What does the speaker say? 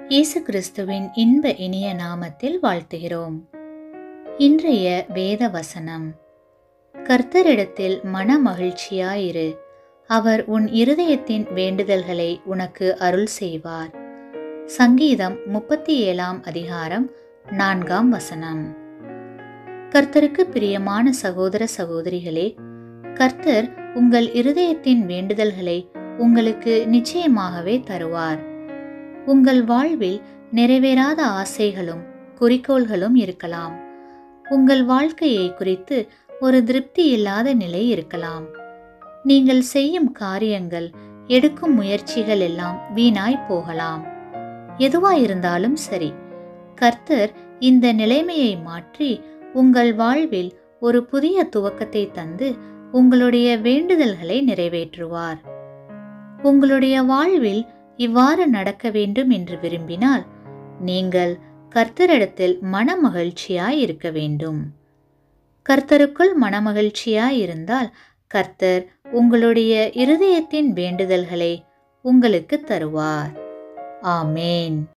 இயேசு கிறிஸ்துவின் இன்ப இனிய நாமத்தில் வாழ்த்துகிறோம் இன்றைய வேத வசனம் கர்த்தரிடத்தில் மன மகிழ்ச்சியாயிரு அவர் உன் இருதயத்தின் வேண்டுதல்களை உனக்கு அருள் செய்வார் சங்கீதம் முப்பத்தி ஏழாம் அதிகாரம் நான்காம் வசனம் கர்த்தருக்கு பிரியமான சகோதர சகோதரிகளே கர்த்தர் உங்கள் இருதயத்தின் வேண்டுதல்களை உங்களுக்கு நிச்சயமாகவே தருவார் உங்கள் வாழ்வில் நிறைவேறாத ஆசைகளும் குறிக்கோள்களும் இருக்கலாம் உங்கள் வாழ்க்கையை குறித்து ஒரு திருப்தி இல்லாத நிலை இருக்கலாம் நீங்கள் செய்யும் காரியங்கள் எடுக்கும் முயற்சிகள் எல்லாம் வீணாய் போகலாம் எதுவாயிருந்தாலும் சரி கர்த்தர் இந்த நிலைமையை மாற்றி உங்கள் வாழ்வில் ஒரு புதிய துவக்கத்தை தந்து உங்களுடைய வேண்டுதல்களை நிறைவேற்றுவார் உங்களுடைய வாழ்வில் இவ்வாறு நடக்க வேண்டும் என்று விரும்பினால் நீங்கள் கர்த்தரிடத்தில் மனமகிழ்ச்சியாய் இருக்க வேண்டும் கர்த்தருக்குள் மனமகிழ்ச்சியாய் இருந்தால் கர்த்தர் உங்களுடைய இருதயத்தின் வேண்டுதல்களை உங்களுக்கு தருவார் ஆமேன்